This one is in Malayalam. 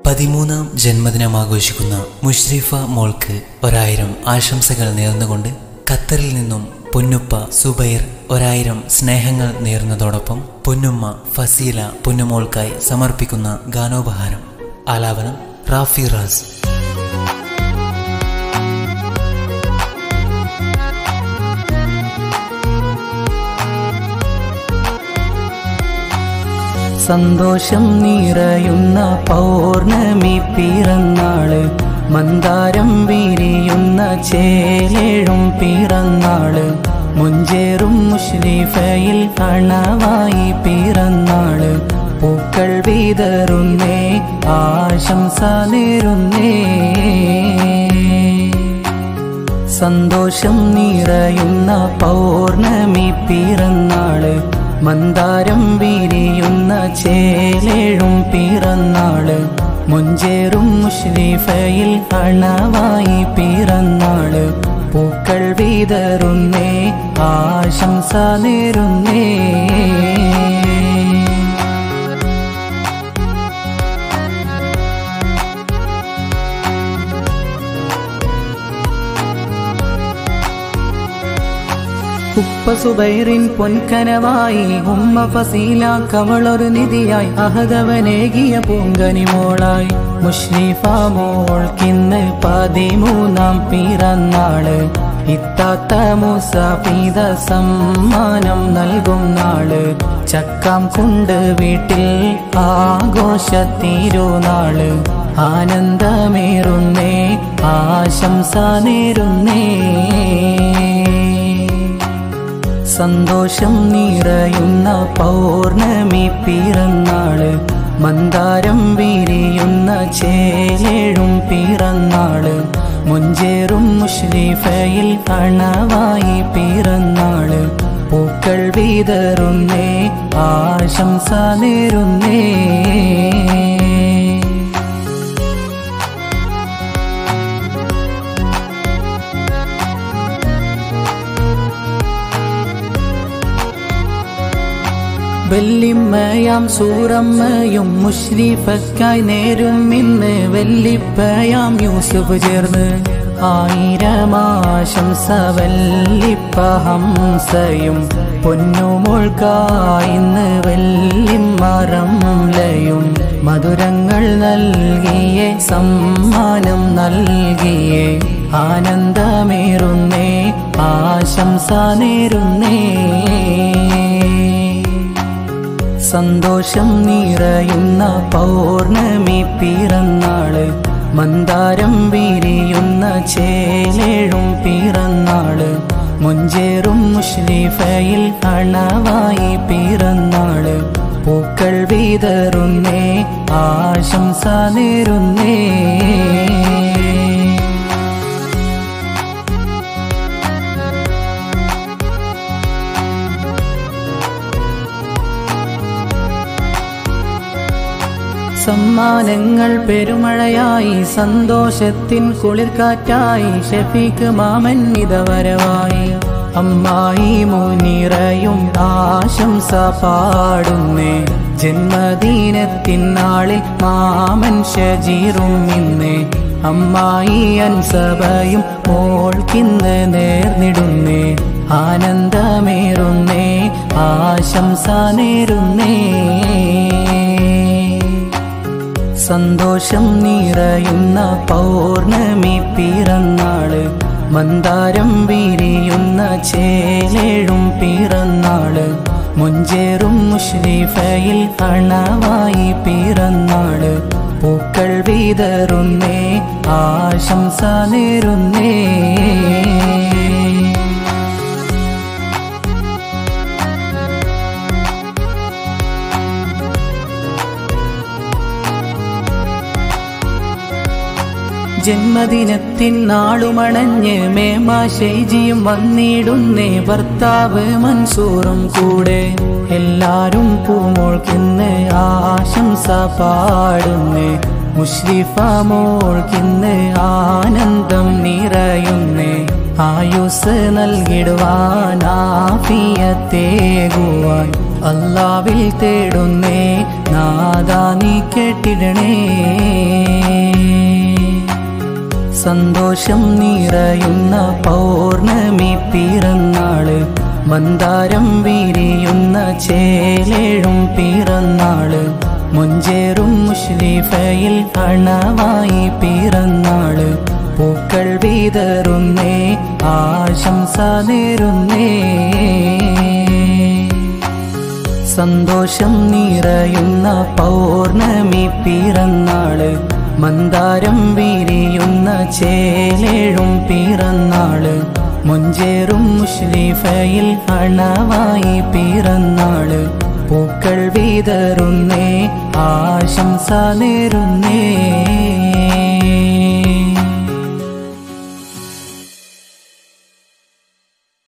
പതിമൂന്നാം ജന്മദിനം ആഘോഷിക്കുന്ന മുഷ്രിഫ മോൾക്ക് ഒരായിരം ആശംസകൾ നേർന്നുകൊണ്ട് ഖത്തറിൽ നിന്നും പൊന്നുപ്പ സുബൈർ ഒരായിരം സ്നേഹങ്ങൾ നേർന്നതോടൊപ്പം പൊന്നുമ്മ ഫസീല പൊന്നുമോൾക്കായി സമർപ്പിക്കുന്ന ഗാനോപഹാരം ആലാപനം റാഫി റാസ് സന്തോഷം നിറയുന്ന പൗർണമി പിറന്നാള് മന്ദാരം വിരിയുന്ന ചേലേഴും പിറന്നാള് മുഞ്ചേറും മുഷ്രീഫയിൽ അണവായി പിറന്നാള് പൂക്കൾ വിതറുന്നേ ആശംസ നേരുന്നേ സന്തോഷം നിറയുന്ന പൗർണമി പിറന്നാള് മന്ദാരം വിരിയുന്ന ചേലേഴും പിറന്നാള് മുഞ്ചേറും മുഷ്രീഫയിൽ അണവായി പിറന്നാള് പൂക്കൾ വിതറുന്നേ ആശംസ നേരുന്നേ ഉപ്പ സുബൈറിൻ പൊൻകനവായി ഉമ്മ ഫസീല കവളൊരു നിധിയായി അഹദവനേകിയ പൂങ്കനി മോളായി മുഷ്രീഫ മോൾക്കിന്ന് പതിമൂന്നാം പിറന്നാള് ഇത്താത്ത മുസാഫീത സമ്മാനം നൽകും നാള് ചക്കാം കൊണ്ട് വീട്ടിൽ ആഘോഷ തിരുനാള് ആനന്ദമേറുന്നേ ആശംസ നേരുന്നേ സന്തോഷം നിറയുന്ന പൗർണമി പിറന്നാള് മന്ദാരം വിരിയുന്ന ചേലേഴും പിറന്നാള് മുഞ്ചേറും മുഷ്രീഫയിൽ അണവായി പിറന്നാള് പൂക്കൾ വിതറുന്നേ ആശംസ നേരുന്നേ വെല്ലിമ്മയാം സൂറമ്മയും മുഷ്രീഫക്കായി നേരും ഇന്ന് വെല്ലിപ്പയാം യൂസുഫ് ചേർന്ന് ആയിരമാശംസ വെല്ലിപ്പ ഹംസയും പൊന്നുമോൾക്കായിന്ന് വെല്ലിമറം ലയും മധുരങ്ങൾ നൽകിയേ സമ്മാനം നൽകിയേ ആനന്ദമേറുന്നേ ആശംസ നേരുന്നേ സന്തോഷം നിറയുന്ന പൗർണമി പിറന്നാള് മന്ദാരം വിരിയുന്ന ചേലേഴും പിറന്നാള് മുഞ്ചേറും മുഷ്രീഫയിൽ അണവായി പിറന്നാള് പൂക്കൾ വിതറുന്നേ ആശംസ നേരുന്നേ സമ്മാനങ്ങൾ പെരുമഴയായി സന്തോഷത്തിൻ കുളിർക്കാറ്റായി ഷഫീഖ് മാമൻ ഇതവരവായി അമ്മായി മുനിറയും ആശംസ പാടുന്നേ ജന്മദിനത്തിൻ നാളിൽ മാമൻ ഷജീറും ഇന്നേ അമ്മായി അൻസഭയും മോൾക്കിന്ന് നേർന്നിടുന്നേ ആനന്ദമേറുന്നേ ആശംസ നേരുന്നേ സന്തോഷം നിറയുന്ന പൗർണമി പിറന്നാള് മന്ദാരം വിരിയുന്ന ചേലേഴും പിറന്നാള് മുഞ്ചേറും മുഷ്രീഫയിൽ അണവായി പിറന്നാള് പൂക്കൾ വിതറുന്നേ ആശംസ നേരുന്നേ ജന്മദിനത്തിൻ നാളുമണഞ്ഞ് മേമാശൈജിയും വന്നിടുന്നേ ഭർത്താവ് മൻസൂറും കൂടെ എല്ലാരും പൂമോൾക്കിന്ന് ആശംസ പാടുന്നേ മുഷ്രിഫ മോൾക്കിന്ന് ആനന്ദം നിറയുന്നേ ആയുസ് നൽകിടുവാൻ ആഫിയത്തേകുവാൻ അല്ലാവിൽ തേടുന്നേ നാദാ നീ കേട്ടിടണേ സന്തോഷം നിറയുന്ന പൗർണമി പിറന്നാള് മന്ദാരം വിരിയുന്ന ചേലേഴും പിറന്നാള് മുഞ്ചേറും മുഷ്ലിഫയിൽ അണവായി പിറന്നാള് പൂക്കൾ വിതറുന്നേ ആശംസ നേരുന്നേ സന്തോഷം നിറയുന്ന പൗർണമി പിറന്നാള് മന്ദാരം വിരിയുന്ന ചേലേഴും പിറന്നാള് മുഞ്ചേറും മുഷ്ലിഫയിൽ അണവായി പിറന്നാള് പൂക്കൾ വിതറുന്നേ ആശംസ നേരുന്നേ